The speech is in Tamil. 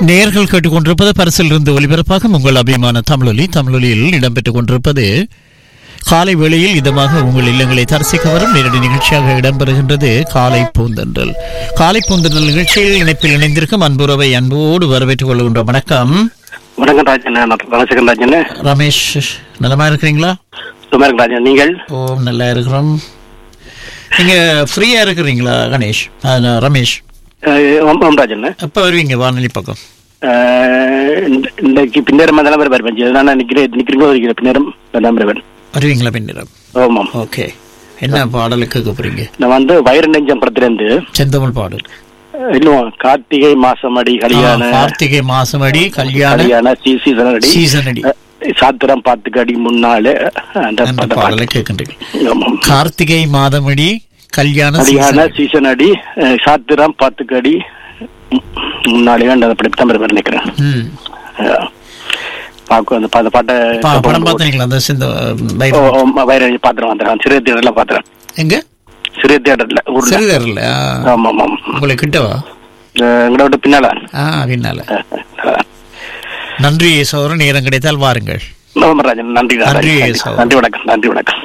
நேர்கள் கேட்டுக்கொண்டிருப்பது பரிசில் இருந்து ஒலிபரப்பாக உங்கள் அபிமான தமிழொலி தமிழொலியில் இடம்பெற்றுக் கொண்டிருப்பது காலை வேளையில் இதமாக உங்கள் இல்லங்களை தரிசிக்க வரும் நேரடி நிகழ்ச்சியாக இடம்பெறுகின்றது காலை பூந்தன்றல் காலை பூந்தன்றல் நிகழ்ச்சியில் இணைப்பில் இணைந்திருக்கும் அன்புறவை அன்போடு வரவேற்றுக் கொள்கின்ற வணக்கம் வணக்கம் ராஜன் நான் ராஜசேகரன் ராஜன் ரமேஷ் நலமா இருக்கிறீங்களா சும்மா இருக்கு ராஜன் நீங்கள் ஓ நல்லா இருக்கிறோம் நீங்க ஃப்ரீயா இருக்கிறீங்களா கணேஷ் ஆ, நான் ரமேஷ் அஹ், ஓம் ஓம் ராஜன் எப்ப வருவீங்க வானொலி பக்கம் அஹ், இந்த- இன்றைக்கு பின்னேரம் தான் பேர் பஞ்சு நான் நிக்கிறேன் நிக்கிறீங்க இருக்கிற பின்னேரம் தான் பேர் வருவீங்களா பின்னிடம் ஆமாம் ஓகே என்ன பாடலுக்கு கேட்க போறீங்க நான் வந்து வயிறு நெஞ்சம் படத்திலிருந்து செந்தமிழ் பாடல் அஹ், இன்னும் கார்த்திகை மாசம் அடி கல்யாண ஆ, கார்த்திகை மாசம் அடி கல்யாண கல்யாண சி சீசன் அடி சீசன் அடி அஹ், சாத்திரம் பாத்துக்கு அடி முன்னாலே அந்த அந்த பட- பாடலை கேட்கின்றீங்க ஆமாம் கார்த்திகை மாதமடி கல்யாண கல்யாண season. சீசன் அடி அஹ், சாத்திரம் பாத்துக்கு அடி முன்னாலே அந்த படம் தான் பேர் நினைக்கிறேன் ம். அஹ், பாக்கு அந்த பா- அந்த பாட்டை பா- படம் பார்த்தீங்களா அந்த சிந்த ஓ, பைரவ- ஓ, வைர பாத்திரம் வந்துடுறேன் சிறிய தியேட்டர்ல பாத்துறேன் எங்க சிறிய தியேட்டர்ல ஊர்ல சிறுதர்ல ஆமா ஆமா உங்களுக்கு கிட்டவா அஹ், எங்கட விட்டு பின்னால ஆ பின்னால அஹ், நன்றி சோதரன் நேரம் கிடைத்தால் வாருங்கள் நவம்பர் ராஜன் நன்றி நன்றி, நன்றி சகோதரர். நன்றி வணக்கம் நன்றி வணக்கம்